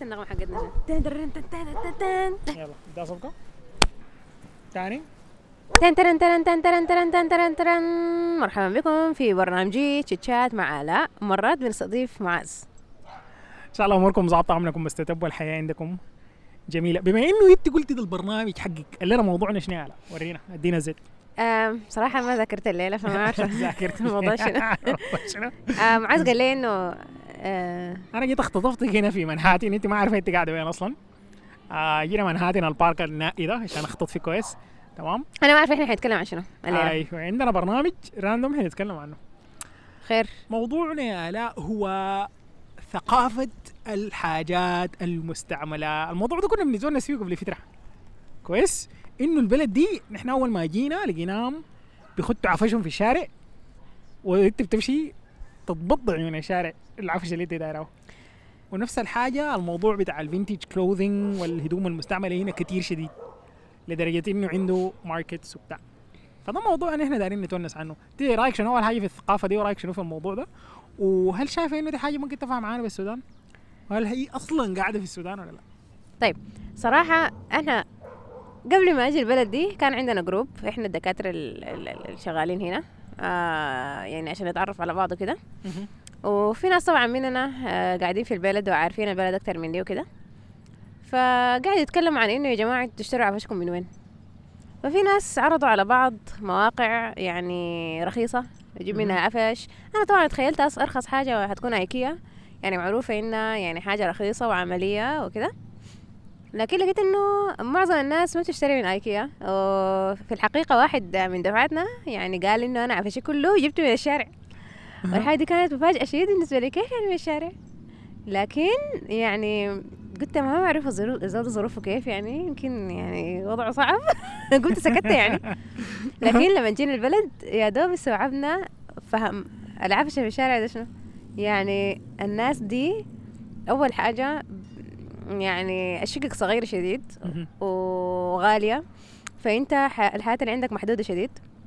النغمه حقتنا شنو؟ تن ترن تن تن تن تن. يلا بدأ صفقة تاني تن ترن ترن تن ترن ترن تن ترن ترن. مرحبا بكم في برنامجي تشات مع آلاء مرات بنستضيف معاذ ان شاء الله اموركم ظابطه عملكم مستتب والحياه عندكم جميله بما انه انت قلتي ده البرنامج حقك الليله موضوعنا شنو يا علاء ورينا ادينا زيت آم، صراحة ما ذاكرت الليلة فما عارفة ذاكرت الموضوع شنو شنو آه، معاذ قال لي انه آه، انا جيت اختطفتك هنا في منهاتن انت ما عارفه انت قاعده وين اصلا آه جينا منهاتن البارك النائي ده عشان اخطط فيه كويس تمام انا ما عارفة احنا حنتكلم عن شنو الليلة ايوه عندنا برنامج راندوم حنتكلم عنه خير موضوعنا يا آلاء هو ثقافة الحاجات المستعملة الموضوع ده كنا بنتونس فيه قبل فترة كويس انه البلد دي نحن اول ما جينا لقيناهم بيخطوا عفشهم في الشارع وانت بتمشي تتبضع من الشارع العفش اللي انت دايره ونفس الحاجة الموضوع بتاع الفينتج كلوذينج والهدوم المستعملة هنا كتير شديد لدرجة انه عنده ماركتس وبتاع فده موضوع نحن دايرين نتونس عنه انت رايك شنو اول حاجة في الثقافة دي ورايك شنو في الموضوع ده وهل شايفة انه دي حاجة ممكن تنفع معانا بالسودان وهل هي اصلا قاعدة في السودان ولا لا طيب صراحة احنا قبل ما اجي البلد دي كان عندنا جروب احنا الدكاترة ال- ال- ال- الشغالين هنا آه يعني عشان نتعرف على بعض وكده وفي ناس طبعا مننا آه قاعدين في البلد وعارفين البلد اكتر من دي وكده فقاعد يتكلم عن انه يا جماعة تشتروا عفشكم من وين ففي ناس عرضوا على بعض مواقع يعني رخيصة يجيب منها عفش انا طبعا تخيلت أس- ارخص حاجة حتكون ايكيا يعني معروفة انها يعني حاجة رخيصة وعملية وكده لكن لقيت انه معظم الناس ما تشتري من ايكيا وفي الحقيقة واحد من دفعتنا يعني قال انه انا عفشي كله جبته من الشارع والحاجة دي كانت مفاجأة شديدة بالنسبة لي كيف يعني من الشارع لكن يعني قلت ما بعرف الظروف الزاد ظروفه كيف يعني يمكن يعني وضعه صعب قلت سكت يعني لكن لما جينا البلد يا دوب استوعبنا فهم العفشة في الشارع ده شنو يعني الناس دي أول حاجة يعني الشقق صغيرة شديد مهم. وغالية فأنت ح- الحياة اللي عندك محدودة شديد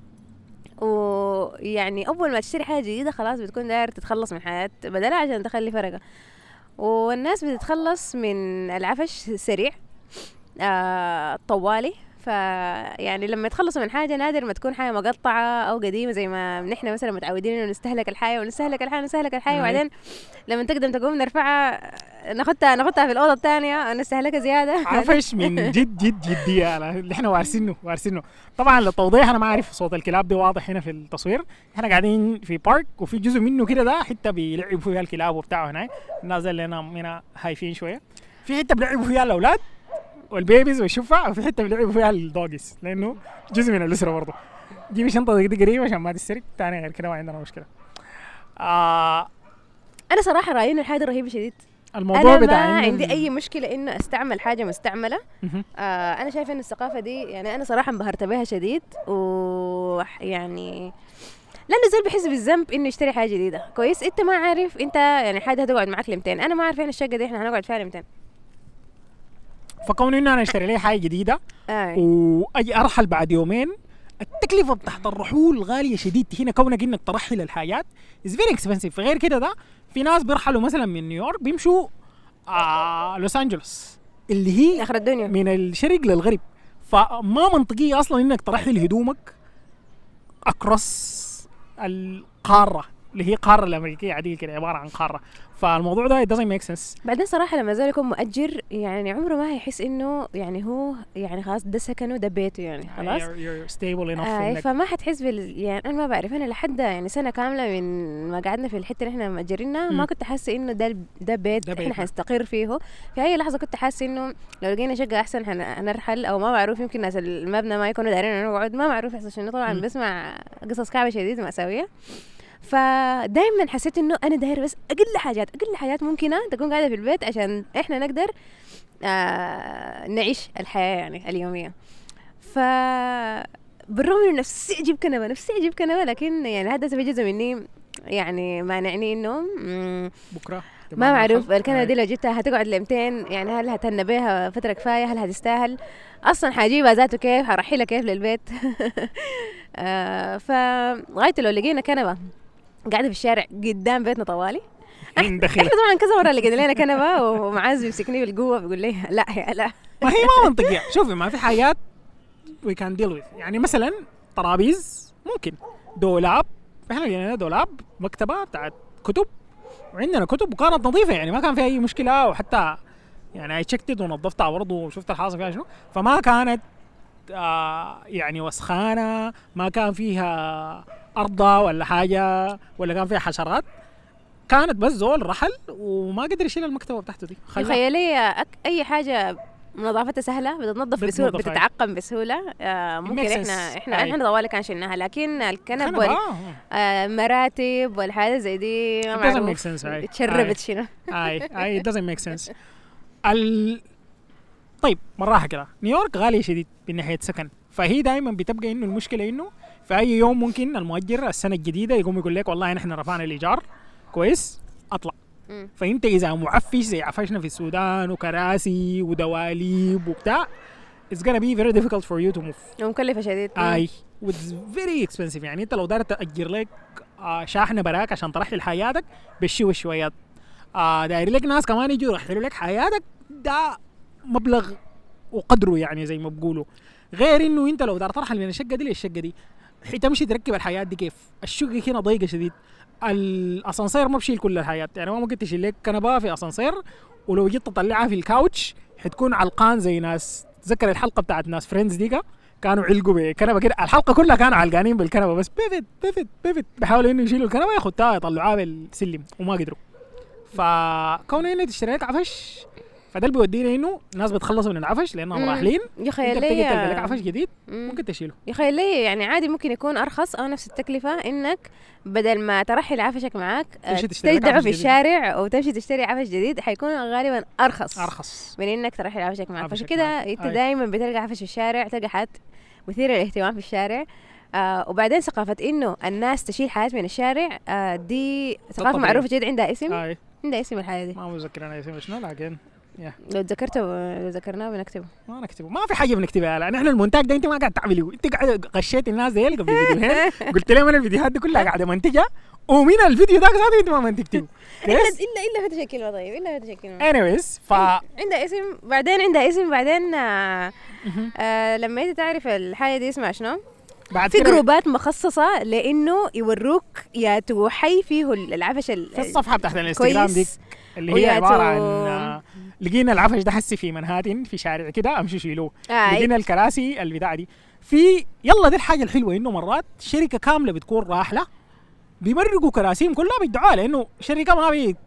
ويعني أول ما تشتري حاجة جديدة خلاص بتكون داير تتخلص من حياة بدلها عشان تخلي فرقة والناس بتتخلص من العفش سريع آه طوالي فيعني لما يتخلصوا من حاجة نادر ما تكون حاجة مقطعة أو قديمة زي ما نحن مثلا متعودين إنه نستهلك الحاجة ونستهلك الحاجة ونستهلك الحاجة أي. وبعدين لما تقدم تقوم نرفعها ناخدها ناخدها في الأوضة الثانية نستهلكها زيادة عفش من جد جد جدية على اللي احنا وارثينه وارثينه طبعا للتوضيح انا ما اعرف صوت الكلاب دي واضح هنا في التصوير احنا قاعدين في بارك وفي جزء منه كده ده حته بيلعبوا فيها الكلاب وبتاع هناك الناس اللي هنا هنا هايفين شويه في حته بيلعبوا فيها الاولاد والبيبيز والشفع وفي حته بيلعبوا فيها الدوجيز لانه جزء من الاسره برضه جيبي شنطه دي قريبه عشان ما تسرق تاني غير كده ما عندنا مشكله آه أنا صراحة رأيي إنه الحاجة رهيبة شديد الموضوع أنا بتاع ما إنه عندي ال- أي مشكلة إنه أستعمل حاجة مستعملة مهم. آه انا شايفه ان الثقافه دي يعني انا صراحه انبهرت بها شديد ويعني لانه زول بيحس بالذنب انه يشتري حاجه جديده كويس انت ما عارف انت يعني حاجه هتقعد معاك ل 200 انا ما عارفين الشقه دي احنا هنقعد فيها ل 200 فكون انه انا اشتري لي حاجه جديده آه. واجي ارحل بعد يومين التكلفه بتاعت الرحول غاليه شديد هنا كونك انك ترحل الحاجات از فيري اكسبنسيف غير كده ده في ناس بيرحلوا مثلا من نيويورك بيمشوا آه لوس انجلوس اللي هي اخر الدنيا من الشرق للغرب فما منطقيه اصلا انك ترحل هدومك اكروس القاره اللي هي القاره الامريكيه عاديه كده عباره عن قاره فالموضوع ده it doesn't make sense بعدين صراحه لما زول يكون مؤجر يعني عمره ما هيحس انه يعني هو يعني خلاص ده سكنه ده بيته يعني خلاص you're, you're stable enough آه انك فما حتحس بال يعني انا ما بعرف انا لحد يعني سنه كامله من ما قعدنا في الحته اللي احنا مأجرينها مم. ما كنت حاسه انه ده ال- ده بيت ده احنا بيتنا. حنستقر فيه في اي لحظه كنت حاسه انه لو لقينا شقه احسن حن- حنرحل او ما معروف يمكن ناس المبنى ما يكونوا دايرين نقعد ما معروف يحصل شنو طبعا مم. بسمع قصص كعبه شديد مأساوية فدايما حسيت انه انا داير بس اقل حاجات اقل حاجات ممكنه تكون قاعده في البيت عشان احنا نقدر آه نعيش الحياه يعني اليوميه ف بالرغم انه نفسي اجيب كنبه نفسي اجيب كنبه لكن يعني هذا في جزء مني يعني مانعني انه مم، بكره ما معروف الكنبه دي دي لو جبتها هتقعد ل 200 يعني هل هتهنى بيها فتره كفايه هل هتستاهل اصلا حجيبها ذاته كيف هرحلها كيف للبيت آه فغايته لو لقينا كنبه قاعده في الشارع قدام بيتنا طوالي دخل احنا طبعا كذا مره لقينا لنا كنبه ومعاذ بيمسكني بالقوه بيقول لي لا يا لا ما هي ما منطقيه شوفي ما في حاجات وي كان ديل وذ يعني مثلا طرابيز ممكن دولاب احنا لقينا دولاب مكتبه بتاعت كتب وعندنا كتب وكانت نظيفه يعني ما كان فيها اي مشكله وحتى يعني اي تشكتت ونظفتها برضه وشفت الحاصل فيها شنو فما كانت آه يعني وسخانه ما كان فيها ارضى ولا حاجه ولا كان فيها حشرات كانت بس زول رحل وما قدر يشيل المكتبه بتاعته دي خلاها. تخيلي أك- اي حاجه نظافتها سهله بتتنظف بسهوله بتنظف، أي. بتتعقم بسهوله آه ممكن makes احنا sense. احنا أي. احنا طوالي كان شلناها لكن الكنب كنبة، آه. والمراتب والحاجات زي دي ما It doesn't معروف make sense, أي. أي. تشربت شنو اي اي it doesn't make sense ال... طيب بالراحه كده نيويورك غاليه شديد من ناحيه سكن فهي دائما بتبقى انه المشكله انه في اي يوم ممكن المؤجر السنه الجديده يقوم يقول لك والله نحن رفعنا الايجار كويس اطلع مم. فانت اذا معفش زي عفشنا في السودان وكراسي ودواليب وبتاع it's gonna be very difficult for you to move ومكلفه شديد اي واتس فيري اكسبنسيف يعني انت لو داير تاجر لك آه شاحنه براك عشان ترحل حياتك بالشي شويات آه داير لك ناس كمان يجوا يرحلوا لك حياتك ده مبلغ وقدره يعني زي ما بقولوا غير انه انت لو داير ترحل من الشقه دي للشقه دي حتمشي تركب الحياه دي كيف الشقه هنا ضيقه شديد الاسانسير ما بشيل كل الحياه يعني ما ممكن تشيل لك كنبه في اسانسير ولو جيت تطلعها في الكاوتش حتكون علقان زي ناس تذكر الحلقه بتاعت ناس فريندز ديكا كانوا علقوا بكنبه كده الحلقه كلها كانوا علقانين بالكنبه بس بيفت بيفت بيفت بيحاولوا انه يشيلوا الكنبه ياخدوها يطلعوها بالسلم وما قدروا فكون انك تشتري لك عفش فده اللي بيودينا انه الناس بتخلصوا من العفش لانهم مم. راحلين يا خيال انت بتجي تلقى لك لي عفش جديد مم. ممكن تشيله يا خيال لي يعني عادي ممكن يكون ارخص او نفس التكلفه انك بدل ما ترحل عفشك معاك آه، تمشي تشتري لك تدعو عفش في جديد. الشارع او تمشي تشتري عفش جديد حيكون غالبا ارخص ارخص من انك ترحل عفشك معك عفشك عشان كده معك. انت أي. دائما بتلقى عفش في الشارع تلقى حد مثير للاهتمام في الشارع آه وبعدين ثقافة انه الناس تشيل حاجات من الشارع آه دي ثقافة طبيعي. معروفة جدا عندها اسم اي عندها اسم الحاجة دي ما متذكر انا اسمه شنو لكن لو تذكرته لو ذكرناه بنكتبه ما نكتبه ما في حاجه بنكتبها لا نحن المونتاج ده انت ما قاعد تعمله انت قاعد غشيت الناس دي قبل فيديوهين قلت لهم انا الفيديوهات دي كلها قاعده منتجها ومن الفيديو ذاك ذاته انت ما منتجته الا كويس الا الا في تشكيله طيب الا في تشكيله anyways ف عندها اسم بعدين عندها اسم بعدين آه آه لما انت تعرف الحاجة دي اسمها شنو بعد في كده جروبات مخصصة لانه يوروك يا توحي فيه العفش ال- في الصفحه بتاعت الانستغرام دي كويس اللي هي ويا عباره عن تو- آه، لقينا العفش ده حسي في منهاتن في شارع كده امشي شيلوه آه لقينا الكراسي البتاع دي في يلا دي الحاجه الحلوه انه مرات شركه كامله بتكون راحله بيمرقوا كراسيهم كلها بيدعوها لانه شركه ما بي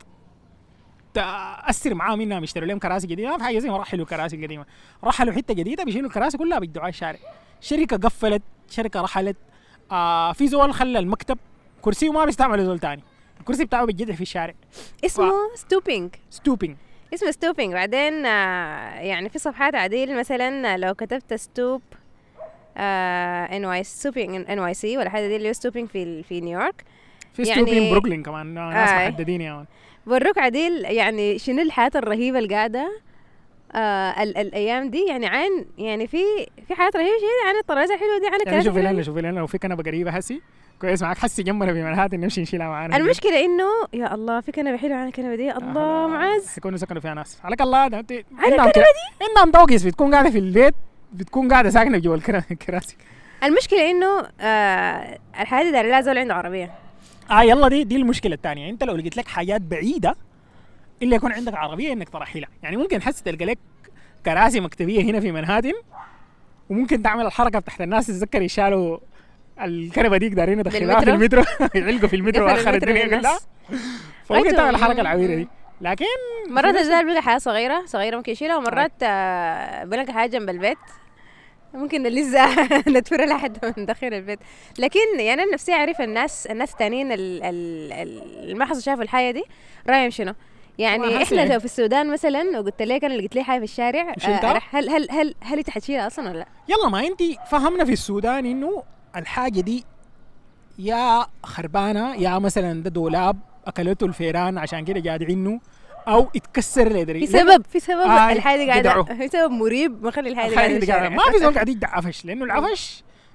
تاثر معاهم انهم يشتروا لهم كراسي جديده ما في حاجه زي ما رحلوا الكراسي القديمه رحلوا حته جديده بيشيلوا الكراسي كلها بيدعوها الشارع شركه قفلت شركه رحلت آه في زول خلى المكتب كرسيه ما بيستعمله زول تاني الكرسي بتاعه بيتجدع في الشارع اسمه ستوبينج ستوبينج اسمه ستوبينج بعدين آه يعني في صفحات عديل مثلا لو كتبت ستوب ان واي ستوبينج ان واي سي ولا حاجه دي اللي هو ستوبينج في ال- في نيويورك في يعني- ستوبينج بروكلين كمان ناس آي. محددين يا مان. بوروك عديل يعني شنو الحياه الرهيبه اللي قاعده آه ال الايام دي يعني عن يعني في في حياه رهيبه شديد عن الطرازه الحلوه دي عن يعني الكراسي شوفي الحلوة لنا دي. شوفي لنا لو في كنبه قريبه هسي كويس معاك حسي جنبنا في منهاتن نمشي نشيلها معانا المشكله انه يا الله في كنبه حلوه عن الكنبه دي الله معز حيكونوا سكنوا فيها ناس عليك الله ده انت على عندهم كده عندهم توقيس بتكون قاعده في البيت بتكون قاعده ساكنه جوا الكرا- الكراسي المشكله انه آه الحياه دي داير لها زول عنده عربيه اه يلا دي دي المشكله الثانيه انت لو لقيت لك حاجات بعيده الا يكون عندك عربيه انك ترحلها يعني ممكن حس تلقى لك كراسي مكتبيه هنا في منهاتن وممكن تعمل الحركه بتاعت الناس تتذكر يشالوا الكنبه ديك دارين يدخلوها في المترو يعلقوا في المترو يقفل واخر المترو الدنيا للناس. كلها فممكن أنتم- تعمل الحركه العويره دي لكن مرات في ناس- الزول بيلقى حياة صغيرة صغيرة ممكن يشيلها ومرات آه بيلقى حاجة جنب البيت ممكن لسه ندفر لحد ما ندخل البيت لكن يعني انا نفسي اعرف الناس الناس التانيين ال- ال- ال- اللي ما حصل شافوا الحاجة دي رايهم شنو؟ ما يعني حاسة احنا يعني. لو في السودان مثلا وقلت لك انا لقيت لي حاجه في الشارع شلتها؟ آه هل هل هل هل انت حتشيلها اصلا ولا لا؟ يلا ما انت فهمنا في السودان انه الحاجه دي يا خربانه يا مثلا ده دولاب اكلته الفيران عشان كده جادعينه او اتكسر لدري في سبب في سبب آه، الحاجه دي قاعده جدعوا. في سبب مريب مخلي الحاجه دي الحاجه قاعده دي في قاعدة- الشارع ما في زول قاعد يدع عفش لانه العفش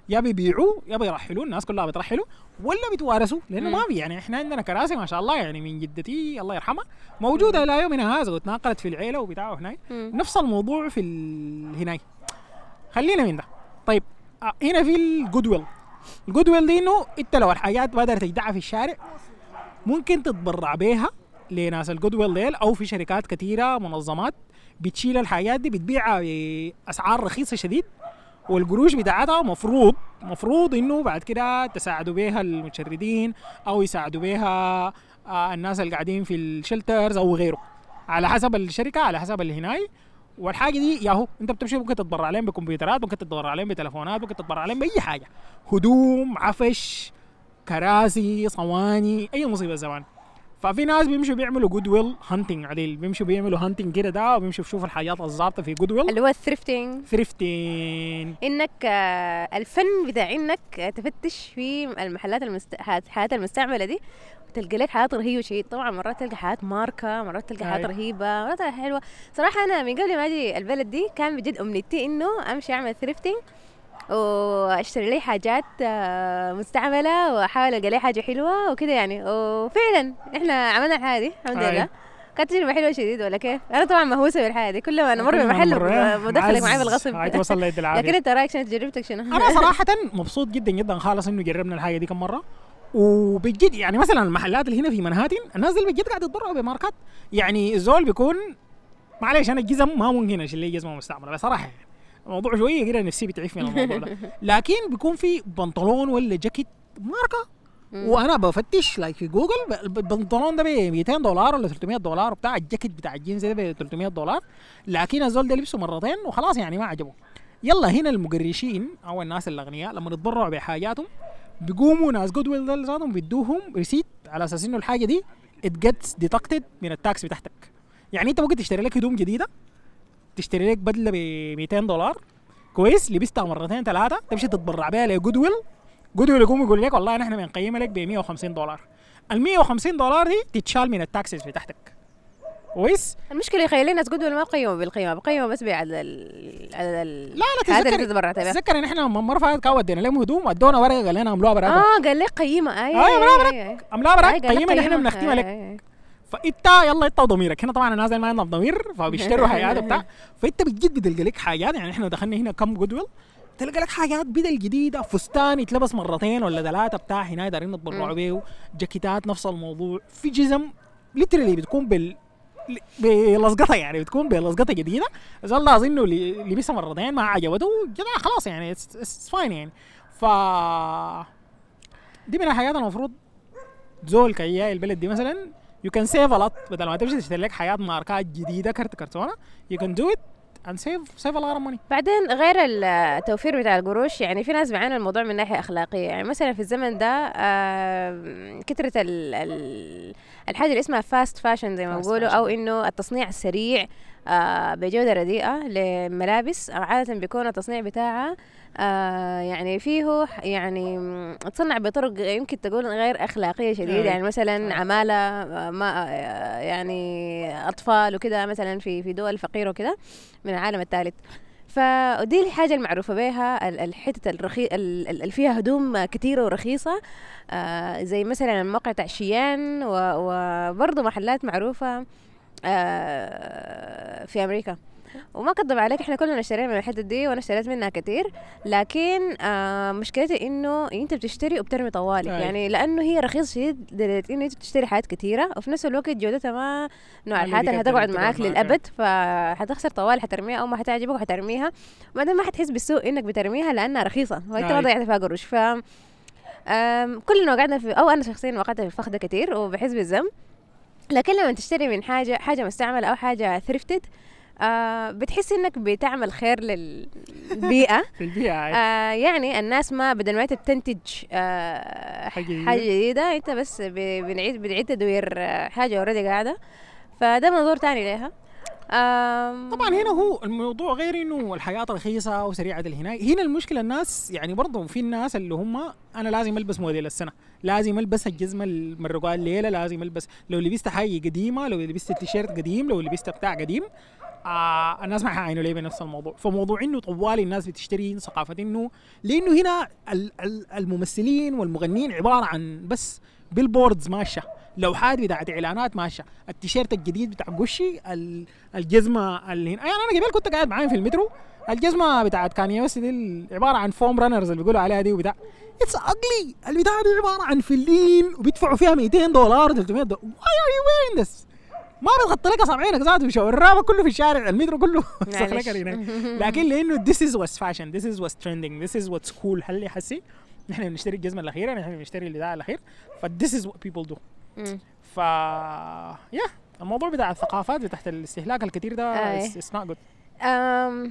يا بيبيعوا يا بيرحلوا الناس كلها بترحلوا ولا بيتوارثوا لانه مم. ما في يعني احنا عندنا كراسي ما شاء الله يعني من جدتي الله يرحمها موجوده الى يومنا هذا وتناقلت في العيله وبتاعه هناك مم. نفس الموضوع في ال- هناك خلينا من ده طيب آه، هنا في الجود ويل الجود ويل دي انه انت لو الحاجات ما قدرت تجدعها في الشارع ممكن تتبرع بيها لناس الجود ويل ديل او في شركات كثيره منظمات بتشيل الحاجات دي بتبيعها باسعار رخيصه شديد والقروش بتاعتها مفروض مفروض انه بعد كده تساعدوا بيها المتشردين او يساعدوا بيها آه، الناس اللي قاعدين في الشلترز او غيره على حسب الشركه على حسب اللي هناي والحاجه دي ياهو انت بتمشي ممكن تتبرع عليهم بكمبيوترات ممكن تتبرع عليهم بتلفونات ممكن تتبرع عليهم باي حاجه هدوم عفش كراسي صواني اي مصيبه زمان ففي ناس بيمشوا بيعملوا جود ويل هانتنج عديل بيمشوا بيعملوا هانتنج كده ده وبيمشوا يشوفوا الحاجات الظابطه في جود ويل اللي هو الثريفتنج ثريفتين انك آه، الفن بتاع انك آه، تفتش في المحلات المست... حاجات- الحاجات المستعمله دي تلقى لك حاجات رهيبه شيء طبعا مرات تلقى حاجات ماركه مرات تلقى حاجات أي. رهيبه مرات حلوه صراحه انا من قبل ما اجي البلد دي كان بجد امنيتي انه امشي اعمل ثريفتنج واشتري لي حاجات آه، مستعمله واحاول القى لي حاجه حلوه وكده يعني وفعلا احنا عملنا الحاجه دي الحمد أي. لله كانت تجربه حلوه شديد ولا كيف؟ انا طبعا مهووسه بالحاجه دي كل ما انا مر كل ما بمحل نمر، إيه، بدخلك معي معز، بالغصب هاي توصل ليد العافية. لكن انت رايك شنو تجربتك شنو؟ انا صراحه مبسوط جدا جدا خالص انه جربنا الحاجه دي كم مره وبجد يعني مثلا المحلات اللي هنا في منهاتن الناس دي بجد قاعده يتضرروا بماركات يعني الزول بيكون معلش انا الجزم ما ممكن اشيل لي جزمه مستعمله بصراحه يعني الموضوع شويه كده نفسي بتعيف من الموضوع ده لكن بيكون في بنطلون ولا جاكيت ماركه مم. وانا بفتش لايك في جوجل ب- البنطلون ده ب 200 دولار ولا 300 دولار بتاع الجاكيت بتاع الجينز ده ب 300 دولار لكن الزول ده لبسه مرتين وخلاص يعني ما عجبه يلا هنا المقرشين او الناس الاغنياء لما يتبرعوا بحاجاتهم بيقوموا ناس جود ويل دول ذاتهم بيدوهم ريسيت على اساس انه الحاجه دي ات جيتس ديتكتد من التاكس بتاعتك يعني انت ممكن تشتري لك هدوم جديده تشتري لك بدله ب 200 دولار كويس لبستها مرتين ثلاثه تمشي تتبرع بها لجود ويل جود ويل يقوم يقول لك والله نحن بنقيمها لك ب 150 دولار ال 150 دولار دي تتشال من التاكسز بتاعتك كويس المشكله يخلي الناس قد ما بقيموا بالقيمه بقيموا بس بعدد ال عدد ال لا لا الحاجات اللي تتذكر تتبرعت بها تتذكر ان احنا مره فاتت كان ودينا لهم هدوم ادونا ورقه قال لنا املوها براكم اه قال لك قيمه اي أيوة، برافو أي- أي. املاها أي، براك قال لك قيمه اللي احنا قيمة. بنختمها أي- لك أي- أي. فانت يلا انت وضميرك هنا طبعا الناس اللي ما عندهم ضمير فبيشتروا حاجات وبتاع فانت بتجد بتلقى لك حاجات يعني احنا دخلنا هنا كم جود ويل تلقى لك حاجات بدل جديده فستان يتلبس مرتين ولا ثلاثه بتاع هنا دارين نتبرعوا مم. بيه جاكيتات نفس الموضوع في جزم ليترلي بتكون بال بلصقطه يعني بتكون بلصقطه جديده زول ده اظنه اللي لبسها مرتين ما عجبته جدع خلاص يعني اتس فاين يعني ف دي من الحاجات المفروض زول كي جاي البلد دي مثلا يو كان سيف ا لوت بدل ما تمشي تشتري لك حياه ماركات جديده كرت كرتونه يو كان دو ات اند سيف سيف ا لوت ماني بعدين غير التوفير بتاع القروش يعني في ناس بيعانوا الموضوع من ناحيه اخلاقيه يعني مثلا في الزمن ده آه، كثره ال- ال- الحاجه اللي اسمها فاست فاشن زي ما Fast بيقولوا fashion. او انه التصنيع السريع آه، بجوده رديئه لملابس عاده بيكون التصنيع بتاعها آه، يعني فيه ح- يعني م، تصنع بطرق يمكن تقول غير اخلاقيه شديد أي. يعني مثلا أي. عماله آه، ما آه، يعني اطفال وكده مثلا في في دول فقيره وكده من العالم الثالث فدي الحاجة المعروفة بها ال- الحتة الرخي ال- ال- اللي فيها هدوم كتيرة ورخيصة آه زي مثلا الموقع تاع شيان و- وبرضه محلات معروفة آه في أمريكا وما كذب عليك احنا كلنا اشترينا من الحتة دي وانا اشتريت منها كتير لكن آه مشكلتي انه انت بتشتري وبترمي طوالي أي. يعني لانه هي رخيص شديد لدرجة انه انت بتشتري حاجات كتيرة وفي نفس الوقت جودتها ما نوع اللي الحاجات اللي بيقدر هتقعد تقعد معاك معاك. للابد فحتخسر طوال حترميها او ما حتعجبك وحترميها وبعدين ما حتحس بالسوء انك بترميها لانها رخيصه وانت ما أي. ضيعت فيها قروش ف أم، كلنا وقعنا في او انا شخصيا وقعت في الفخ ده كتير وبحس بالذنب لكن لما تشتري من حاجه حاجه مستعمله او حاجه ثريفتد آه بتحس انك بتعمل خير للبيئه في البيئه آه. آه يعني الناس ما بدل ما انت بتنتج آه حاجة جديدة. حاجه جديده انت بس ب- بنعيد بنعيد تدوير آه، حاجه اوريدي قاعده فده منظور تاني لها آم، طبعا هنا هو الموضوع غير انه الحياه رخيصه وسريعه الهناء هنا المشكله الناس يعني برضه في الناس اللي هم انا لازم البس موديل السنه لازم البس الجزمه المرقوها الليله لازم البس لو لبست حاجه قديمه لو لبست التيشيرت قديم لو لبست بتاع قديم آه الناس ما حيعينوا ليه بنفس الموضوع فموضوع انه طوال الناس بتشتري ثقافه انه لانه هنا ال- ال- الممثلين والمغنيين عباره عن بس بيلبوردز ماشيه لوحات بتاعت اعلانات ماشيه التيشيرت الجديد بتاع جوشي ال- الجزمه اللي هنا يعني انا قبل كنت قاعد معاهم في المترو الجزمه بتاعت كاني ويست دي ال- عباره عن فوم رانرز اللي بيقولوا عليها دي وبتاع اتس اجلي البتاع دي عباره عن فلين وبيدفعوا فيها 200 دولار 300 دولار واي ار يو ويرينج ذس ما بتغطي لك اصابعينك ذاته شو الرابع كله في الشارع المترو كله وسخ لك معلش. هناك لكن لانه this is what's fashion this is what's trending this is what's cool هل حسي نحن بنشتري الجزمه الاخيره نحن بنشتري البتاع الاخير ف this is what people do مم. ف يا الموضوع بتاع الثقافات بتاعت الاستهلاك الكثير ده أي. it's, it's not good أم،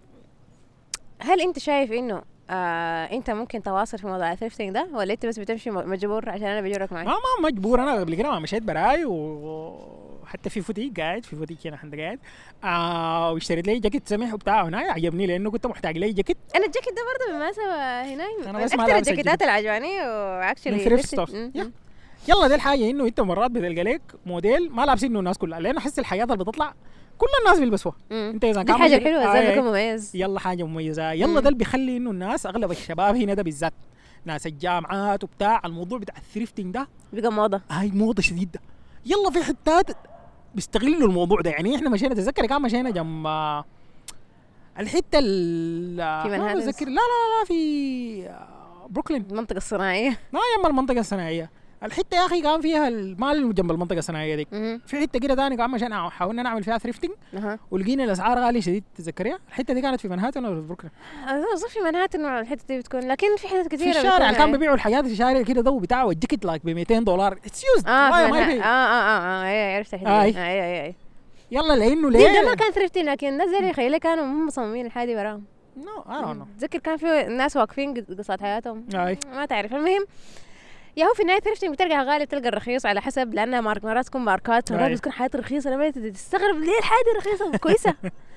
هل انت شايف انه آه انت ممكن تواصل في موضوع الثريفتنج ده ولا انت بس بتمشي م- مجبور عشان انا بجرك معي ما ما مجبور انا قبل كده ما مشيت براي وحتى في فوتيك قاعد في فوتيك هنا عند قاعد آه واشتريت لي جاكيت سمح وبتاع هنا عجبني لانه كنت محتاج لي جاكيت انا الجاكيت ده برضه بالمناسبه هنا أنا من بس ما اكثر لابس الجاكيتات اللي عجباني واكشلي من thrift stores. Yeah. يلا دي الحاجه انه انت مرات بتلقى لك موديل ما لابسينه الناس كلها لان احس الحياه اللي بتطلع كل الناس بيلبسوها انت اذا دي كان حاجه مشتري- حلوه آه، زي آه. بيكون مميز يلا حاجه مميزه يلا مم. ده اللي بيخلي انه الناس اغلب الشباب هنا ده بالذات ناس الجامعات وبتاع الموضوع بتاع الثريفتنج ده بقى موضه هاي موضه شديده يلا في حتات بيستغلوا الموضوع ده يعني احنا مشينا تذكر كان مشينا جنب آه، الحته ال في ما منهاتن؟ بتذكر لا لا لا, لا في آه، بروكلين المنطقه الصناعيه ما جنب المنطقه الصناعيه الحته يا اخي كان فيها المال جنب المنطقه الصناعيه ديك مهم. في حته كده ثاني كان مشينا حاولنا نعمل فيها ثريفتنج اها ولقينا الاسعار غاليه شديد تتذكريها الحته دي كانت في منهاتن ولا في بروكلين اظن في منهاتن الحته دي بتكون لكن في حتت في كثيره الشارع بتكون اللي كان هاي. بيبيعوا الحاجات في الشارع كده ده بتاعه والجاكيت لايك ب 200 دولار اتس يوزد اه في ما منها- يبيع. اه اه اه اه ايه عرفت الحته آي. دي اي اي اي يلا لانه دي ده ما ليه كان ثريفتين لكن الناس زي خيالي كانوا هم مصممين الحاجه دي براهم نو اي دونت نو تذكر كان في ناس واقفين قص- قصاد حياتهم اي ما تعرف المهم يا هو في النهايه ثريفتنج بتلقى غالي بتلقى الرخيص على حسب لانها مارك مرات تكون ماركات مرات أي. بتكون حاجات رخيصه لما انت تستغرب ليه الحاجه دي رخيصه كويسه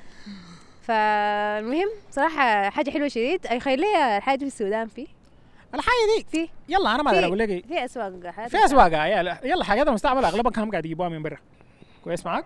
فالمهم صراحه حاجه حلوه شديد اي خير لي الحاجه دي في السودان في الحاجه دي في يلا انا ما في- أقدر اقول لك في اسواق حاجات في اسواق آه، يلا يلا حاجات المستعمله اغلبها كانوا قاعد يجيبوها من برا كويس معاك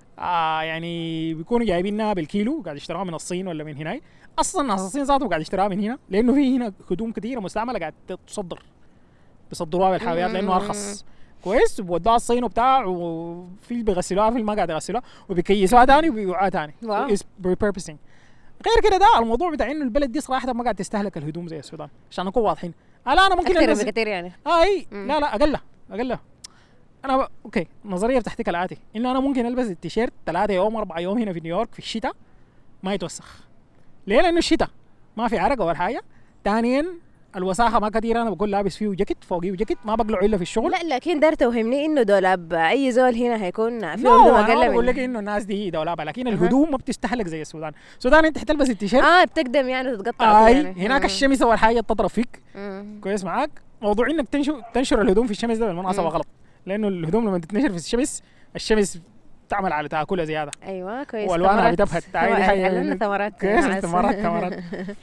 آه يعني بيكونوا جايبينها بالكيلو قاعد يشتروها من الصين ولا من هنا اصلا ناس الصين ذاتهم قاعد يشتروها من هنا لانه في هنا هدوم كثيره مستعمله قاعد تصدر بيصدروها بالحاويات لانه ارخص كويس وبودوها الصين وبتاع وفي اللي بيغسلوها في اللي ما قاعد يغسلوها وبيكيسوها تاني وبيبيعوها تاني واو. is repurposing غير كده ده الموضوع بتاع انه البلد دي صراحه ما قاعد تستهلك الهدوم زي السودان عشان نكون واضحين آه لا انا ممكن اكثر ألبس- بكثير يعني اه اي مم. لا لا اقل اقل انا ب... اوكي النظريه بتاعتي كالاتي انه انا ممكن البس التيشيرت ثلاثة يوم اربع يوم هنا في نيويورك في الشتاء ما يتوسخ ليه لانه الشتاء ما في عرق اول حاجه ثانيا الوساخه ما كثير انا بكون لابس فيه جاكيت فوقيه جاكيت ما بقلعه الا في الشغل لا لكن دار توهمني انه دولاب اي زول هنا هيكون في نو هدوم انا ما اقل بقول لك من انه الناس دي دولابه لكن أها. الهدوم ما بتستهلك زي السودان السودان انت حتلبس التيشيرت اه بتقدم يعني وتتقطع اي يعني. هناك مم. الشمس اول حاجه تضرب فيك مم. كويس معاك موضوع انك تنشر تنشر الهدوم في الشمس ده بالمناسبه مم. غلط لانه الهدوم لما تتنشر في الشمس الشمس تعمل على تاكلها زياده ايوه كويس والوانها ثمرات. بتبهت هاي دي حاجه علمنا ثمرات كويس مع الس- ثمرات ثمرات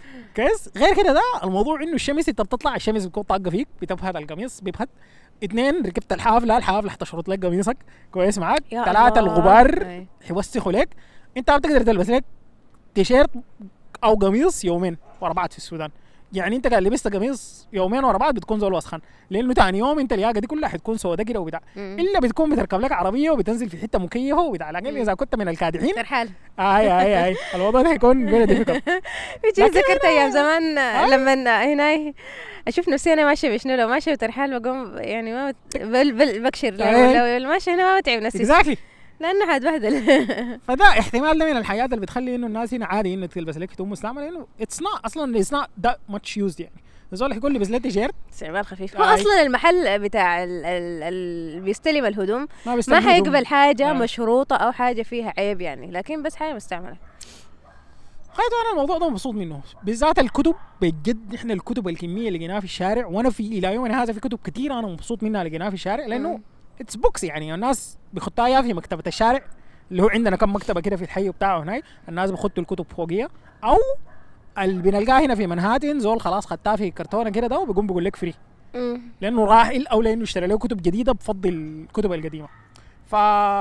كويس غير كده ده الموضوع انه الشمس انت بتطلع الشمس بتكون طاقه فيك بتبهت القميص بيبهت اثنين ركبت الحافله الحافله حتشرط لك قميصك كويس معاك يا ثلاثه الله. الغبار أي. حيوسخوا لك انت ما بتقدر تلبس لك تيشيرت او قميص يومين ورا بعض في السودان يعني انت قاعد لبست قميص يومين ورا بعض بتكون زول وسخان لانه ثاني يوم انت الياقه دي كلها حتكون سوداء كده وبتاع مم. الا بتكون بتركب لك عربيه وبتنزل في حته مكيفه وبتاع لكن اذا كنت من الكادحين ترحال اي اي اي الموضوع ده حيكون فيري ديفيكولت في شيء لكن ذكرت أنا- ايام زمان أي. لما هنا اشوف نفسي انا ماشيه بشنو لو ماشيه بترحال بقوم يعني ما بت... بل بل بكشر لو, أي. لو ماشيه هنا ما بتعب نفسي اكزاكتلي لانه حتبهدل فده احتمال ده من الحاجات اللي بتخلي انه الناس هنا عادي انك تلبس لك هدوم مستعمله لانه اتس نوت اصلا اتس نوت ذات ماتش يوزد يعني الزول يقول لي بس لي تيشيرت استعمال خفيف هو أي. اصلا المحل بتاع ال- ال- اللي بيستلم الهدوم ما ما بيستلم هدوم. حيقبل حاجه آه. مشروطه او حاجه فيها عيب يعني لكن بس حاجه مستعمله خيط انا الموضوع ده مبسوط منه بالذات الكتب بجد احنا الكتب الكميه اللي لقيناها في الشارع وانا في الى يومنا هذا في كتب كثيره انا مبسوط منها لقيناها في الشارع لانه مم. اتس بوكس يعني الناس بيخطها يا في مكتبه الشارع اللي هو عندنا كم مكتبه كده في الحي بتاعه هناك الناس بخطوا الكتب فوقيها او اللي بنلقاه هنا في منهاتن زول خلاص خدتها في كرتونه كده ده وبيقوم بيقول لك فري مم. لانه راحل او لانه اشترى له كتب جديده بفضل الكتب القديمه ف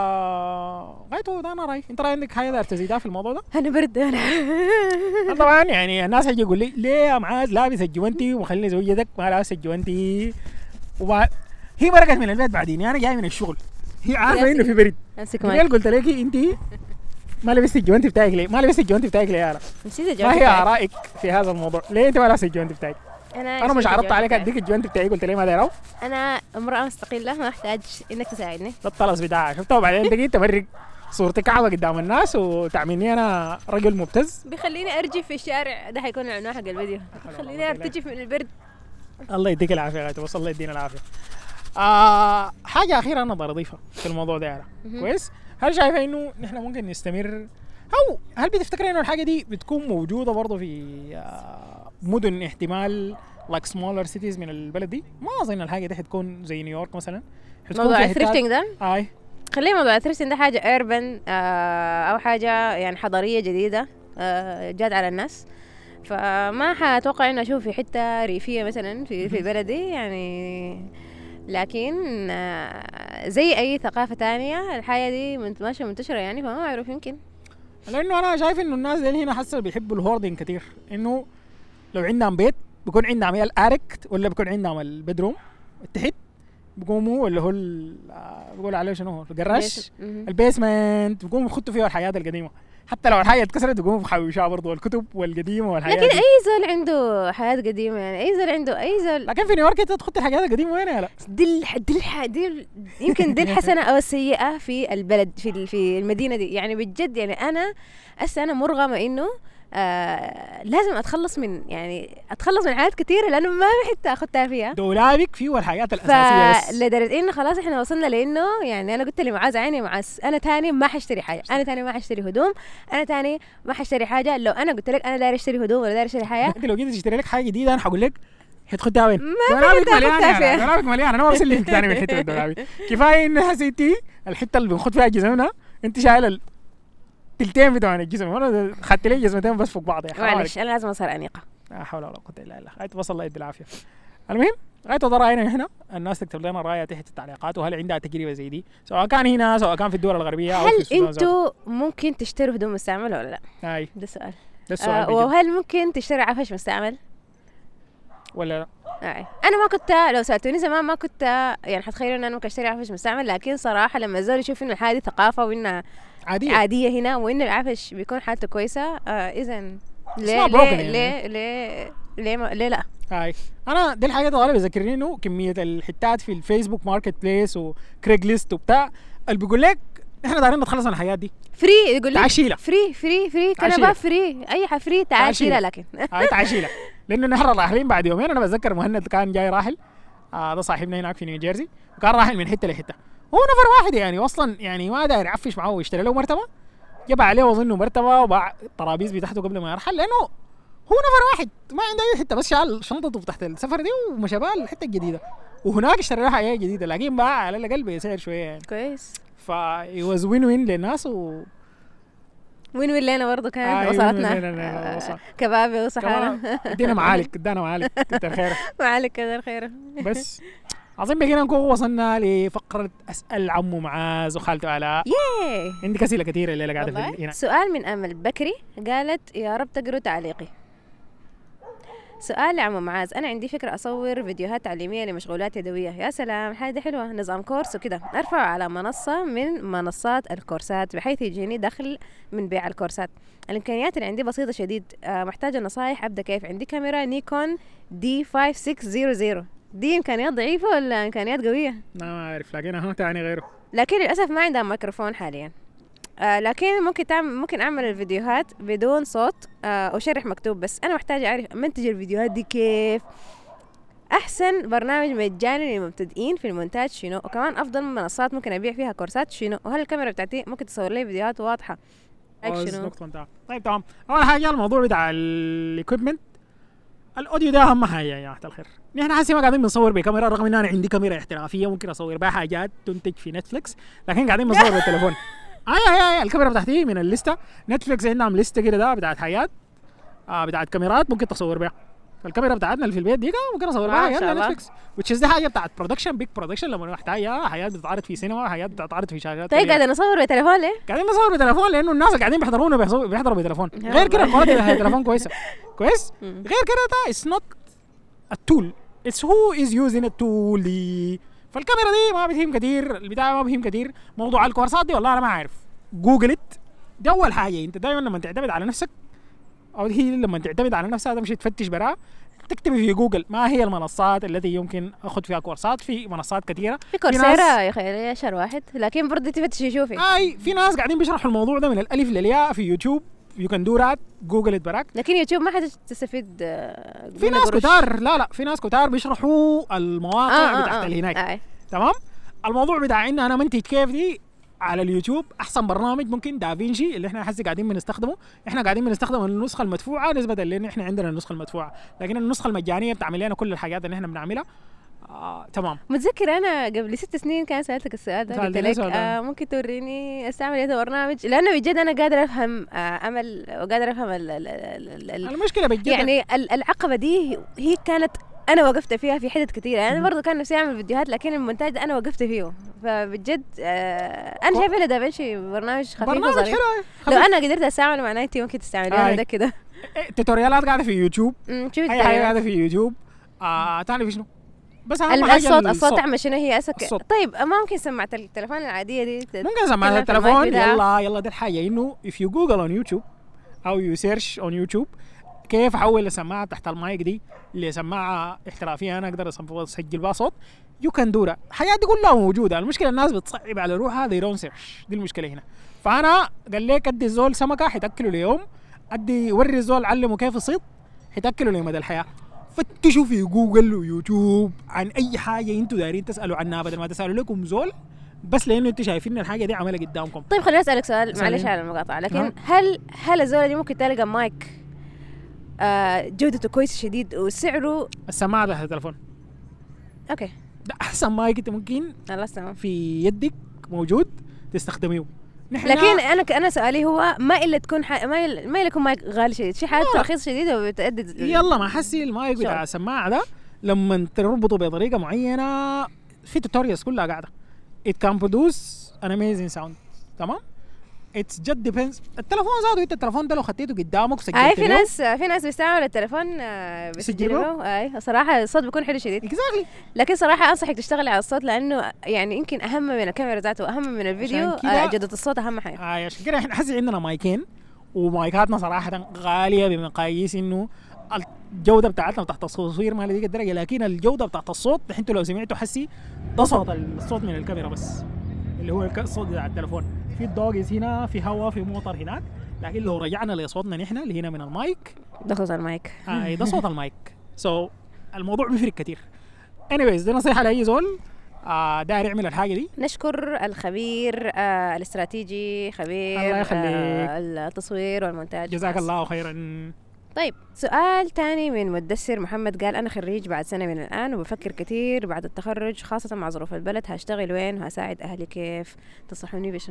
غايته ده انا رايي انت راي عندك حاجه دار تزيدها في الموضوع ده انا برد انا طبعا يعني الناس هيجي يقول لي ليه يا معاذ لابس الجوانتي ومخلي زوجتك ما لابس الجوانتي وبعد هي مرقت من البيت بعدين انا جاي من الشغل هي عارفه انه في برد امسك قال مايك قلت لك انت ما لبست الجوانتي بتاعك ليه؟ ما لبست الجوانتي بتاعك ليه يا لا؟ نسيت ما الجواب هي بتاعي. ارائك في هذا الموضوع؟ ليه انت ما لابس الجوانتي بتاعك؟ انا انا مش نسيت عرضت الجواب عليك بتاعي. اديك الجوانتي بتاعي قلت لي ما دايره انا امراه مستقله ما احتاج انك تساعدني ده الطلس بتاعها شفتها وبعدين انت جيت تبرق صورتي كعبه قدام الناس وتعملني انا رجل مبتز بيخليني ارجف في الشارع ده حيكون العنوان حق الفيديو خليني ارتجف من البرد الله يديك العافيه يا غايته بس الله يدينا العافيه آه حاجه اخيره انا بدي اضيفها في الموضوع ده مهم. كويس هل شايفه انه نحن ممكن نستمر او هل بتفتكر انه الحاجه دي بتكون موجوده برضه في آه مدن احتمال لايك سمولر سيتيز من البلد دي ما اظن الحاجه دي حتكون زي نيويورك مثلا حتكون موضوع في حتات- الثريفتنج ده اي خليه موضوع الثريفتنج ده حاجه ايربن او حاجه يعني حضاريه جديده آه، جات على الناس فما حاتوقع انه اشوف في حته ريفيه مثلا في في بلدي يعني لكن آه، زي اي ثقافه تانية الحياه دي منت- ماشيه منتشره يعني فما اعرف يمكن لانه انا شايف انه الناس دي هنا حاسه بيحبوا الهوردنج كثير انه لو عندهم بيت بيكون عندهم يا الارك ولا بيكون عندهم البدروم التحت بيقوموا ولا هو ال- آه، بيقول عليه شنو هو الجراج مهم. البيسمنت بيقوموا يخطوا فيها الحياه القديمه حتى لو الحاجه اتكسرت بيقوموا بيحوشوها برضه الكتب والقديمه والحياه لكن دي. اي زول عنده حياه قديمه يعني اي زول عنده اي زول لكن في نيويورك انت تخط الحاجات القديمه وين يا لا دي الح... دي, الح... دي ال- يمكن دي الحسنه او السيئه في البلد في ال- في المدينه دي يعني بجد يعني انا هسه انا مرغمه انه آه لازم اتخلص من يعني اتخلص من حاجات كثيره لانه ما في حته اخذتها فيها دولابك فيه الحاجات الاساسيه بس فلدرجه انه خلاص احنا وصلنا لانه يعني انا قلت لمعاذ عيني معاذ انا تاني ما حاشتري حاجه انا تاني ما حاشتري هدوم انا تاني ما حاشتري حاجه لو انا قلت لك انا داير اشتري هدوم ولا داير اشتري حاجه انت لو جيت تشتري لك حاجه جديده انا حقول لك حتخدها وين؟ ما دولابك حتى مليان أخدها يعني فيها. دولابك مليان انا ما بسلي فيك ثاني من حته دولابي كفايه انها سيتي الحته اللي بنخد فيها جزمنا انت شايل ال- تلتين بتوع الجزم انا خدت لي جزمتين بس فوق بعض يا حرام عليك. معلش انا لازم اصير انيقه لا حول ولا قوه الا بالله غايه وصل الله يدي العافيه المهم غايه ده راينا هنا الناس تكتب لنا رايها تحت التعليقات وهل عندها تجربه زي دي سواء كان هنا سواء كان في الدول الغربيه او في هل السودان ذاته. انتوا ممكن تشتروا هدوم مستعمله ولا لا؟ هاي ده السؤال ده السؤال آه بجد. وهل ممكن تشتري عفش مستعمل؟ ولا لا آه. انا ما كنت لو سالتوني زمان ما كنت يعني حتخيل ان انا ممكن اشتري عفش مستعمل لكن صراحه لما الزول يشوف انه الحاجه دي ثقافه وانها عاديه عاديه هنا وان العفش بيكون حالته كويسه آه اذا ليه not broken ليه, يعني. ليه ليه ليه ما- ليه لا؟ هاي انا دي الحاجات اللي بيذكرني انه كميه الحتات في الفيسبوك ماركت بليس وكريج ليست وبتاع اللي بيقول لك احنا دايرين نتخلص من الحياه دي فري يقول تعال لك شيلها فري فري فري تعال كنبه شيلها. فري اي حاجه فري تعال تعال شيلها شيلها. لكن هاي تعال شيلها لانه نحن رايحين بعد يومين انا بتذكر مهند كان جاي راحل آه ده صاحبنا هناك في نيوجيرسي وكان راحل من حته لحته هو نفر واحد يعني واصلا يعني ما داير يعفش معاه ويشتري له مرتبه جاب عليه اظنه مرتبه وباع الطرابيز بتاعته قبل ما يرحل لانه هو نفر واحد ما عنده اي حته بس شال شنطته تحت السفر دي ومشى بها الحته الجديده وهناك اشترى له حاجه جديده لكن باع على الاقل بسعر شويه يعني كويس فا وين وين للناس و وين وين لنا برضه كانت آه، وين وصلتنا وين لنا آه، وصل. كبابي وصحارى كمان ادينا معالك ادانا معالك كتر خيرك معلك كذا الخير بس عظيم بقينا نكون وصلنا لفقرة أسأل عمو معاذ وخالته آلاء ياي عندك أسئلة كثيرة الليلة قاعدة في والله هنا سؤال من امل بكري قالت يا رب تقروا تعليقي سؤال لعمو معاذ انا عندي فكره اصور فيديوهات تعليميه لمشغولات يدويه يا سلام الحاجه دي حلوه نظام كورس وكده ارفعه على منصه من منصات الكورسات بحيث يجيني دخل من بيع الكورسات الامكانيات اللي عندي بسيطه شديد آه، محتاجه نصايح ابدا كيف عندي كاميرا نيكون دي 5600 دي امكانيات ضعيفه ولا امكانيات قويه لا ما أعرف لكن أهو تاني غيره لكن للاسف ما عندها ميكروفون حاليا آه لكن ممكن تعمل ممكن اعمل الفيديوهات بدون صوت آه وشرح مكتوب بس انا محتاجه اعرف منتج الفيديوهات دي كيف احسن برنامج مجاني للمبتدئين في المونتاج شنو وكمان افضل منصات ممكن ابيع فيها كورسات شنو وهل الكاميرا بتاعتي ممكن تصور لي فيديوهات واضحه آه، رأيك شنو نقطة انتهى طيب تمام أول حاجة الموضوع بتاع الإكويبمنت الأوديو ده أهم حاجة يا جماعة الخير نحن حاسين ما قاعدين بنصور بكاميرا رغم إن أنا عندي كاميرا احترافية ممكن أصور بها حاجات تنتج في نتفليكس لكن قاعدين بنصور بالتليفون اي اي اي الكاميرا بتاعتي من الليسته نتفليكس عندهم لسته كده ده بتاعت حياه آه بتاعت كاميرات ممكن تصور بيها فالكاميرا بتاعتنا اللي في البيت دي ممكن اصور ما بيها شاء يلا الله. نتفليكس وتش دي حاجه بتاعت برودكشن بيج برودكشن لما محتاجه حياه بتتعرض في سينما حياه بتتعرض في شاشات طيب كبيرة. قاعدة نصور بتليفون ليه؟ قاعدين نصور بتليفون لانه الناس اللي قاعدين بيحضرونا بيحصو- بيحضروا بتليفون يا غير كده الله. الكواليتي التليفون كويسه كويس مم. غير كده ده اتس نوت التول اتس هو از يوزين التول دي فالكاميرا دي ما بتهم كتير البتاع ما بهم كتير موضوع الكورسات دي والله انا ما عارف جوجلت دي اول حاجه انت دائما لما تعتمد على نفسك او هي لما تعتمد على نفسها تمشي تفتش براها تكتبي في جوجل ما هي المنصات التي يمكن اخذ فيها كورسات في منصات كثيره في ناس- كورسيرا يا خيالي اشهر واحد لكن برضه تفتشي شوفي اي في ناس قاعدين بيشرحوا الموضوع ده من الالف للياء في يوتيوب يو كان دو رات جوجل ات براك لكن يوتيوب ما حتستفيد آه، في منه ناس قروش. كتار لا لا في ناس كتار بيشرحوا المواقع آه، آه، بتاعت آه. اللي هناك آه. تمام الموضوع بتاع ان انا منتج كيف دي على اليوتيوب احسن برنامج ممكن دافينشي اللي احنا حسي قاعدين بنستخدمه احنا قاعدين بنستخدم النسخه المدفوعه نسبه لان احنا عندنا النسخه المدفوعه لكن النسخه المجانيه بتعمل لنا كل الحاجات اللي احنا بنعملها آه، تمام متذكر انا قبل ست سنين كان سالتك السؤال ده قلت سألتني لك السؤال ده. آه ممكن توريني استعمل ايه برنامج لانه بجد انا قادره افهم آه امل وقادره افهم ال ال ال ال المشكله بجد يعني ال- العقبه دي هي كانت انا وقفت فيها في حتت كثيره يعني انا برضه كان نفسي اعمل فيديوهات لكن المونتاج ده انا وقفت فيه فبجد آه انا كو- شايفه ان دافنشي برنامج خفيف برنامج وظريف حلو لو خفيف. انا قدرت استعمله معناه انت ممكن تستعمليه آي. ده كده إيه، توتوريالات قاعده في يوتيوب أمم، شوفي اي حاجه التعليمات. قاعده في يوتيوب آه تعرفي شنو بس اهم الم- حاجه الصوت الصوت تعمل شنو هي اسك الصوت. طيب ما ممكن سماعه التليفون العاديه دي ت- ممكن سماعة تتكلم في التليفون المايك بتاعها. يلا يلا دي الحاجة انه if you google on YouTube او you search on YouTube كيف احول السماعة تحت المايك دي لسماعة احترافية انا اقدر أسم- اسجل بها صوت يو كان دو الحاجات دي كلها موجودة المشكلة الناس بتصعب على روحها they don't search دي المشكلة هنا فانا قال لك ادي الزول سمكة حتاكله ليوم ادي وري الزول علمه كيف يصيد حتاكله لمدى الحياة فتشوا في جوجل ويوتيوب عن اي حاجة انتوا دايرين تسألوا عنها بدل ما تسألوا لكم زول بس لانه انتوا شايفين ان الحاجه دي عملها قدامكم طيب خليني اسالك سؤال اسأليني. معلش على المقاطعه لكن نعم. هل هل الزول دي ممكن تلقى مايك آه جودته كويسه شديد وسعره السماعه ده التليفون اوكي ده احسن مايك انت ممكن خلاص تمام في يدك موجود تستخدميه نحن لكن انا ك- انا سؤالي هو ما الا تكون ح... ما إلا ما إلا يكون مايك غالي شديد في حالات لا. رخيص شديد وبتأدي يلا ما حسي المايك بتاع شغل. السماعه ده لما تربطه بطريقه معينه في توتوريالز كلها قاعده it can produce an amazing sound تمام اتس جد ديبينز التليفون ذاته انت التليفون ده لو خديته قدامك وسجلت اي في له- ناس في ناس بيستعملوا التليفون آه، يسجلوا؟ بيسجلوا اي صراحه الصوت بيكون حلو شديد اكزاكتلي لكن صراحه انصحك تشتغلي على الصوت لانه يعني يمكن اهم من الكاميرا ذاته واهم من الفيديو عشان كده- آه، جوده الصوت اهم حاجه آه عشان كده احنا حسي عندنا مايكين ومايكاتنا صراحة غالية بمقاييس انه الجودة بتاعتنا بتاعت التصوير ما لديك الدرجة لكن الجودة بتاعت الصوت انتوا لو سمعتوا حسي ده صوت الصوت من الكاميرا بس اللي هو الك- الصوت بتاع التليفون في الدوجز هنا في هواء في موتر هناك لكن لو رجعنا لصوتنا نحن اللي هنا من المايك ده صوت المايك آه ده صوت المايك سو so, الموضوع بيفرق كتير anyways دي نصيحة لأي زول آه داير يعمل الحاجة دي نشكر الخبير آه الاستراتيجي خبير الله يخليك. آه التصوير والمونتاج جزاك الله خيرا طيب سؤال تاني من مدثر محمد قال أنا خريج بعد سنة من الآن وبفكر كثير بعد التخرج خاصة مع ظروف البلد هشتغل وين وهساعد أهلي كيف تنصحوني بشنو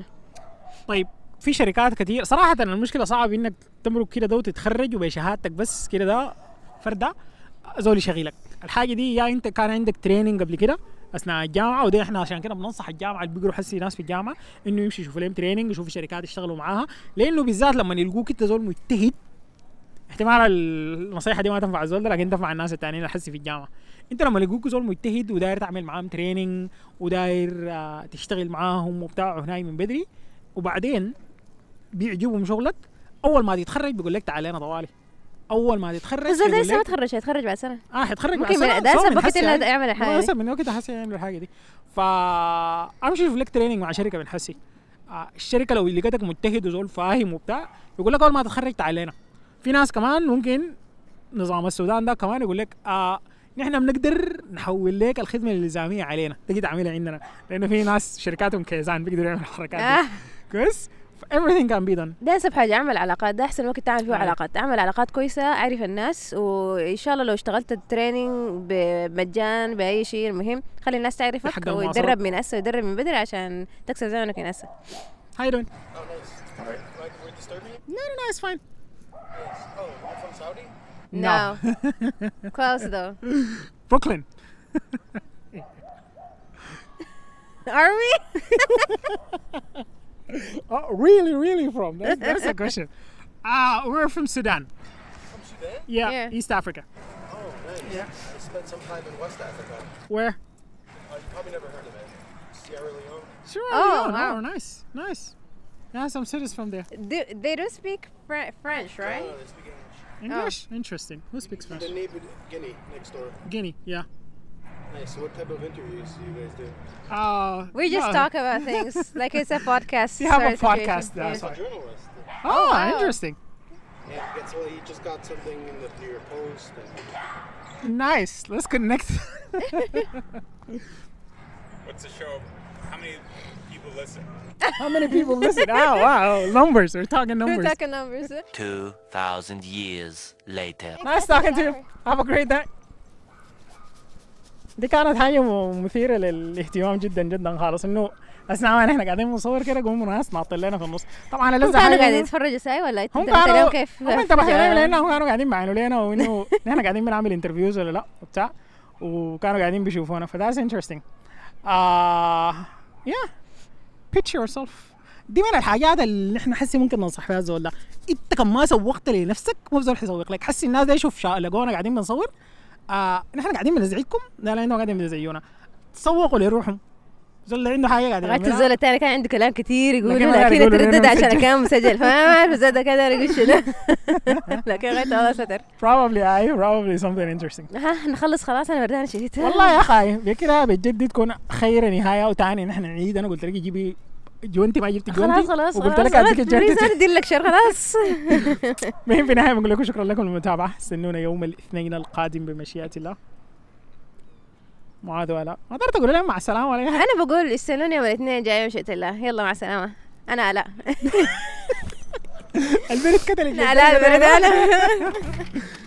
طيب في شركات كتير صراحة المشكلة صعب انك تمرق كده ده وتتخرج وبشهادتك بس كده ده فردة زول يشغلك الحاجة دي يا انت كان عندك تريننج قبل كده اثناء الجامعة ودي احنا عشان كده بننصح الجامعة اللي بيقروا حسي ناس في الجامعة انه يمشي يشوفوا لهم تريننج يشوفوا شركات يشتغلوا معاها لانه بالذات لما يلقوك انت زول مجتهد احتمال النصيحة دي ما تنفع الزول ده لكن تنفع الناس التانيين اللي حسي في الجامعة انت لما يلقوك زول مجتهد وداير تعمل معاهم تريننج وداير آه، تشتغل معاهم وبتاع هناي من بدري وبعدين بيعجبهم شغلك اول ما تتخرج بيقول لك تعال هنا طوالي اول ما تتخرج الزول ده يقول لسه ما لك- تخرج هيتخرج بعد سنة اه حيتخرج ممكن بعد سنة، من- ده سواء أسهل من وقت حسي إنه يعني. يعمل الحاجة ما دي. أسهل من وقت حسي يعمل الحاجه دي فامشي شوف لك تريننج مع شركه من حسي آه الشركه لو لقيتك مجتهد وزول فاهم وبتاع يقول لك اول ما تتخرج تعال هنا في ناس كمان ممكن نظام السودان ده كمان يقول لك آه نحن بنقدر نحول لك الخدمه الالزاميه علينا تجي تعملها عندنا لانه في ناس شركاتهم كيزان بيقدروا يعملوا الحركات دي آه كويس everything can be done ده أنسب حاجة أعمل علاقات ده أحسن وقت تعمل فيه أيوة. علاقات أعمل علاقات كويسة أعرف الناس وإن شاء الله لو اشتغلت التريننج بمجان بأي شيء المهم خلي الناس تعرفك حق المواصلات. ويتدرب من هسه ويدرب من بدري عشان تكسب زمنك من هسه How you doing? disturb me? No, no, no, it's fine. Yes. Oh, you're from Saudi? No. Close though. Brooklyn. Are we? Oh, really, really from? That's, that's the question. Uh, we're from Sudan. From Sudan? Yeah, Yeah. East Africa. Oh, nice. I spent some time in West Africa. Where? Uh, you probably never heard of it. Sierra Leone. Sure. Oh, Leone. wow. Oh, nice, nice. Yeah, some cities from there. Do, they do speak Fre- French, right? Oh, they speak English. English? Interesting. Who speaks French? The neighbor Guinea next door. Guinea. Yeah. Nice. So what type of interviews do you guys do? Uh, We just no. talk about things like it's a podcast. You have a sort of situation. podcast, Yeah. that's I'm a why. journalist. Oh, wow. interesting. Yeah, gets, well, he just got something in the New York Post. And Nice. Let's connect. What's the show? How many people listen? How many people listen? Oh, wow. Numbers. We're talking We're numbers. talking numbers. 2,000 years later. Nice talking to you. Have a great day. دي كانت حاجة م- مثيرة للاهتمام جدا جدا خالص انه اثناء ما احنا قاعدين بنصور كده قوموا ناس ناطين لنا في النص طبعا هم لسه كانوا حاجة قاعدين إنه يتفرجوا ساي ولا انت هم انتبهت كانوا لهم كيف هم انتبهوا فجأة؟ لنا لانهم كانوا قاعدين بيعانوا لنا وانه نحن قاعدين بنعمل انترفيوز ولا لا وبتاع وكانوا قاعدين بيشوفونا فذاتس انترستنج آه يا pitch yourself دي من الحاجات اللي احنا حسي ممكن ننصح فيها الزول ده انت كم ما سوقت لنفسك مو بزول حيسوق لك حسي الناس ده يشوف شا... لقونا قاعدين بنصور آه نحن قاعدين بنزعجكم لا لا انهم قاعدين بيزيونا تسوقوا لروحهم زول اللي عنده حاجه قاعد لغايه يعملها. الزول الثاني كان عنده كلام كتير يقول لكن ما قاعد لكن يقولوا تردد لأنه عشان مسجل. كان مسجل فما عارف الزول ده كده يقول شنو لكن لغايه الله ستر probably I probably something interesting ها نخلص خلاص انا بردان شديد والله يا اخي بكده بجد تكون خير نهايه وتاني نحن نعيد انا قلت لك جيبي جوانتي ما جبتي جوانتي خلاص خلاص وقلت خلاص لك اديك خلاص بليز الجوانتي ادي لك شر خلاص المهم في النهايه بنقول لكم شكرا لكم للمتابعه استنونا يوم الاثنين القادم بمشيئه الله معاذ ولا ما قدرت اقول لهم مع السلامه ولا أي حاجة. انا بقول استنوني يوم الاثنين جاي مشيئة الله يلا مع السلامه انا لا البنت كتلت لا لا البرد انا